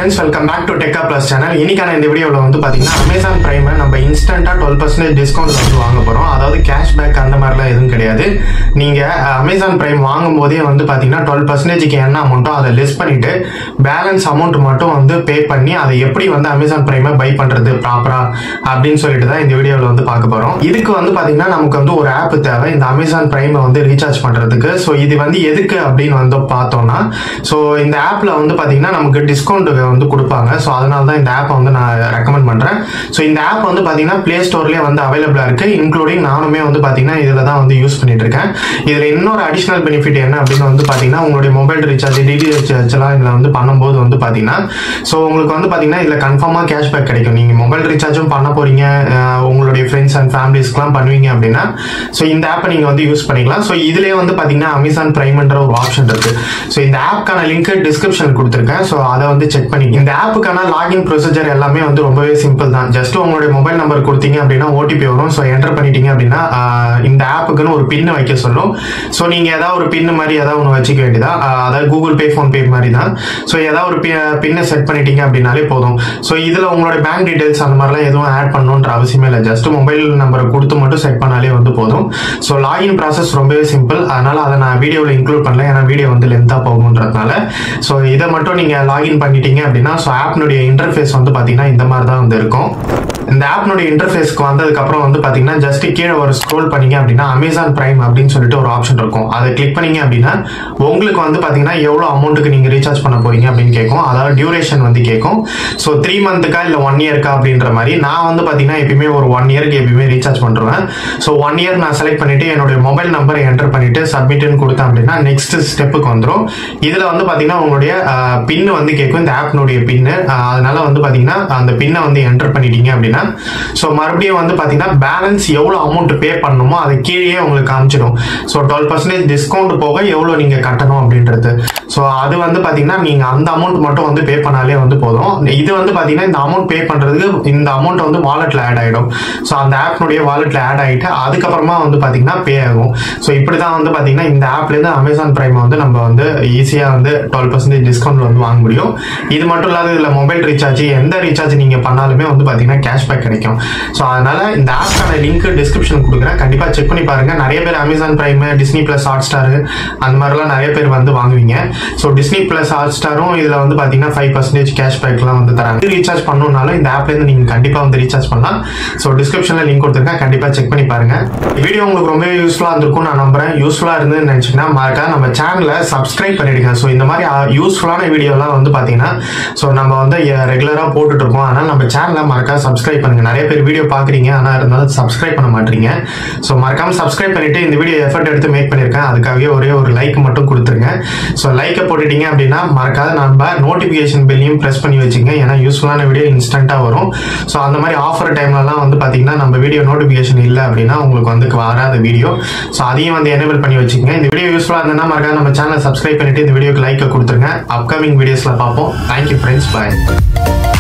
friends welcome back to டெக்கா plus channel இன்னைக்கான இந்த வீடியோவில் வந்து பார்த்தீங்கன்னா அமேசான் பிரைமை நம்ம இன்ஸ்டண்ட்டாக டுவெல் பர்சன்டேஜ் டிஸ்கவுண்ட் வந்து வாங்க போகிறோம் அதாவது கேஷ்பேக் அந்த மாதிரிலாம் எதுவும் கிடையாது நீங்கள் அமேசான் பிரைம் வாங்கும் போதே வந்து பார்த்தீங்கன்னா டுவெல் பர்சன்டேஜ்க்கு என்ன அமௌண்ட்டோ அதை லிஸ்ட் பண்ணிட்டு பேலன்ஸ் அமௌண்ட் மட்டும் வந்து பே பண்ணி அதை எப்படி வந்து அமேசான் பிரைமை பை பண்ணுறது ப்ராப்பராக அப்படின்னு சொல்லிட்டு தான் இந்த வீடியோவில் வந்து பார்க்க போகிறோம் இதுக்கு வந்து பார்த்தீங்கன்னா நமக்கு வந்து ஒரு ஆப் தேவை இந்த அமேசான் பிரைமை வந்து ரீசார்ஜ் பண்ணுறதுக்கு ஸோ இது வந்து எதுக்கு அப்படின்னு வந்து பார்த்தோம்னா ஸோ இந்த ஆப்பில் வந்து பார்த்தீங்கன்னா நமக்கு டிஸ்கவுண்ட் வந்து கொடுப்பாங்க ஸோ அதனால தான் இந்த ஆப்பை வந்து நான் ரெக்கமெண்ட் பண்ணுறேன் ஸோ இந்த ஆப் வந்து பார்த்தீங்கன்னா ப்ளே ஸ்டோர்லேயே வந்து அவைலபிளாக இருக்குது இன்க்ளூடிங் நானுமே வந்து பார்த்தீங்கன்னா இதில் தான் வந்து யூஸ் பண்ணிட்டு இருக்கேன் இதில் இன்னொரு அடிஷனல் பெனிஃபிட் என்ன அப்படின்னு வந்து பார்த்தீங்கன்னா உங்களுடைய மொபைல் ரீசார்ஜ் டிடி ரீசார்ஜ்லாம் இதில் வந்து பண்ணும்போது வந்து பார்த்தீங்கன்னா ஸோ உங்களுக்கு வந்து பார்த்தீங்கன்னா இதில் கன்ஃபார்மாக கேஷ்பேக் கிடைக்கும் நீங்கள் மொபைல் ரீசார்ஜும் பண்ண போகிறீங்க உங்களுடைய ஃப்ரெண்ட்ஸ் அண்ட் ஃபேமிலிஸ்க்குலாம் பண்ணுவீங்க அப்படின்னா ஸோ இந்த ஆப்பை நீங்கள் வந்து யூஸ் பண்ணிக்கலாம் ஸோ இதுலேயே வந்து பார்த்தீங்கன்னா அமேசான் பிரைம்ன்ற ஒரு ஆப்ஷன் இருக்குது ஸோ இந்த ஆப்க்கான லிங்க் டிஸ்கிரிப்ஷன் கொடுத்துருக்கேன் ஸோ அதை வந்து செக் பண்ணி இந்த ஆப்புக்கான லாகின் ப்ரொசீஜர் எல்லாமே வந்து ரொம்பவே சிம்பிள் தான் ஜஸ்ட் உங்களுடைய மொபைல் நம்பர் கொடுத்தீங்க அப்படின்னா ஓடிபி வரும் ஸோ என்டர் பண்ணிட்டீங்க அப்படின்னா ஆஹ், இந்த ஆப்புக்குன்னு ஒரு பின்னு வைக்க சொல்லும் ஸோ நீங்கள் ஏதாவது ஒரு பின்னு மாதிரி ஏதாவது ஒன்று வச்சுக்க வேண்டியதா ஆஹ், அதாவது கூகுள் பே ஃபோன்பே மாதிரி தான் ஸோ ஏதாவது ஒரு பின்னை செட் பண்ணிட்டீங்க அப்படின்னாலே போதும் ஸோ இதில் உங்களோட பேங்க் டீடைல்ஸ் அந்த மாதிரிலாம் எதுவும் ஆட் பண்ணணுன்ற அவசியமே இல்லை ஜஸ்ட் மொபைல் நம்பரை கொடுத்து மட்டும் செட் பண்ணாலே வந்து போதும் ஸோ லாகின் ப்ராசஸ் ரொம்பவே சிம்பிள் அதனால அதை நான் வீடியோவில் இன்க்ளூட் பண்ணல ஏன்னா வீடியோ வந்து லென்த்தாக போகுன்றதுனால ஸோ இதை மட்டும் நீங்கள் லாகின் பண்ணிட்டீங்க அப்படின்னா ஸோ ஆப்னுடைய இன்டர்ஃபேஸ் வந்து பார்த்தீங்கன்னா இந்த மாதிரி தான் வந்து இருக்கும் இந்த ஆப்னுடைய இன்டர்ஃபேஸ்க்கு வந்ததுக்கப்புறம் வந்து பார்த்தீங்கன்னா ஜஸ்ட் கீழே ஒரு ஸ்க்ரோல் பண்ணீங்க அப்படின்னா அமேசான் பிரைம் அப்படின்னு சொல்லிட்டு ஒரு ஆப்ஷன் இருக்கும் அதை கிளிக் பண்ணீங்க அப்படின்னா உங்களுக்கு வந்து பார்த்தீங்கன்னா எவ்வளோ அமௌண்ட்டுக்கு நீங்கள் ரீசார்ஜ் பண்ண போறீங்க அப்படின்னு கேட்கும் அதாவது டியூரேஷன் வந்து கேட்கும் ஸோ த்ரீ மந்த்துக்கா இல்லை ஒன் இயர்க்கா அப்படின்ற மாதிரி நான் வந்து பார்த்தீங்கன்னா எப்பயுமே ஒரு ஒன் இயருக்கு எப்பயுமே ரீசார்ஜ் பண்ணுறேன் ஸோ ஒன் இயர் நான் செலக்ட் பண்ணிட்டு என்னுடைய மொபைல் நம்பரை என்டர் பண்ணிட்டு சப்மிட்னு கொடுத்தேன் அப்படின்னா நெக்ஸ்ட் ஸ்டெப்புக்கு வந்துடும் இதில் வந்து பார்த்தீங்கன்னா உங்களுடைய பின்னு வந்து கேட்கும் இந்த ஆப்னுடைய பின்னு அதனால வந்து பார்த்தீங்கன்னா அந்த பின்னை வந்து என்டர் பண்ணிட்டீங்க அப்படின்னா ஸோ மறுபடியும் வந்து பார்த்தீங்கன்னா பேலன்ஸ் எவ்வளோ அமௌண்ட் பே பண்ணணுமோ அது கீழே உங்களுக்கு காமிச்சிடும் ஸோ டுவெல் பர்சன்டேஜ் டிஸ்கவுண்ட் போக எவ்வளோ நீங்கள் கட்டணும் அப்படின்றது ஸோ அது வந்து பார்த்தீங்கன்னா நீங்கள் அந்த அமௌண்ட் மட்டும் வந்து பே பண்ணாலே வந்து போதும் இது வந்து பார்த்தீங்கன்னா இந்த அமௌண்ட் பே பண்ணுறதுக்கு இந்த அமௌண்ட் வந்து வாலெட்டில் ஆட் ஆகிடும் ஸோ அந்த ஆப்னுடைய வாலெட்டில் ஆட் ஆகிட்டு அதுக்கப்புறமா வந்து பார்த்தீங்கன்னா பே ஆகும் ஸோ இப்படி தான் வந்து பார்த்தீங்கன்னா இந்த ஆப்லேருந்து அமேசான் பிரைமை வந்து நம்ம வந்து ஈஸியாக வந்து டுவெல் பர்சன்டேஜ் டிஸ்கவுண்ட் வந்து வாங்க முடியும் இது மட்டும் இல்லாத இதில் மொபைல் ரீசார்ஜ் எந்த ரீசார்ஜ் நீங்கள் பண்ணாலுமே வந்து பார்த்தீங்கன்னா கேஷ்பேக் கிடைக்கும் ஸோ அதனால இந்த ஆப்க்கான லிங்க் டிஸ்கிரிப்ஷன் கொடுக்குறேன் கண்டிப்பாக செக் பண்ணி பாருங்க நிறைய பேர் Amazon prime Disney plus hot star அந்த மாதிரிலாம் நிறைய பேர் வந்து வாங்குவீங்க ஸோ டிஸ்னி பிளஸ் ஹாட் ஸ்டாரும் இதில் வந்து பார்த்தீங்கன்னா ஃபைவ் பர்சன்டேஜ் கேஷ்பேக்லாம் வந்து தராங்க ரீசார்ஜ் பண்ணணும்னாலும் இந்த ஆப்லேருந்து நீங்கள் கண்டிப்பாக வந்து ரீசார்ஜ் பண்ணலாம் ஸோ டிஸ்கிரிப்ஷனில் லிங்க் கொடுத்துருக்கேன் கண்டிப்பாக செக் பண்ணி பாருங்க வீடியோ உங்களுக்கு ரொம்ப யூஸ்ஃபுல்லாக இருந்திருக்கும் நான் நம்புறேன் யூஸ்ஃபுல்லாக இருந்ததுன்னு நினச்சிங்கன்னா மறக்காம நம்ம சேனலை சப்ஸ்கிரைப் பண்ணிடுங்க ஸோ இந்த மாதிரி யூஸ்ஃபுல்லான வீடியோலாம் வந்து பார்த்தீங்கன்னா ஸோ நம்ம வந்து ரெகுலராக போட்டுட்டு இருக்கோம் ஆனால் நம்ம சேனலை மறக்காம சப்ஸ்கிரைப் பண்ணுங்க நிறைய பேர் வீடியோ பார்க்குறீங்க ஆனால் இருந்தாலும் சப்ஸ்கிரைப் பண்ண மாட்டீங்க ஸோ மறக்காம சப்ஸ்கிரைப் பண்ணிட்டு இந்த வீடியோ எஃபர்ட் எடுத்து மேக் பண்ணியிருக்கேன் அதுக்காகவே ஒரே ஒரு லைக் மட்டும் கொடுத்துருங்க ஸோ லைக்கை போட்டுட்டீங்க அப்படின்னா மறக்காத நம்ம நோட்டிஃபிகேஷன் பில்லையும் ப்ரெஸ் பண்ணி வச்சுங்க ஏன்னா யூஸ்ஃபுல்லான வீடியோ இன்ஸ்டண்ட்டாக வரும் ஸோ அந்த மாதிரி ஆஃபர் டைம்லலாம் வந்து பார்த்தீங்கன்னா நம்ம வீடியோ நோட்டிஃபிகேஷன் இல்லை அப்படின்னா உங்களுக்கு வந்து வராத வீடியோ ஸோ அதையும் வந்து எனேபிள் பண்ணி வச்சுக்கோங்க இந்த வீடியோ யூஸ்ஃபுல்லாக இருந்ததுன்னா மறக்காத நம்ம சேனலை சப்ஸ்கிரைப் பண்ணிட்டு இந்த வீடியோக்கு லைக்கை கொடுத்துருங்க அப்கமிங் வீடியோஸில் பார்ப்போம் தேங்க்யூ ஃப்ரெண்ட்ஸ் பாய்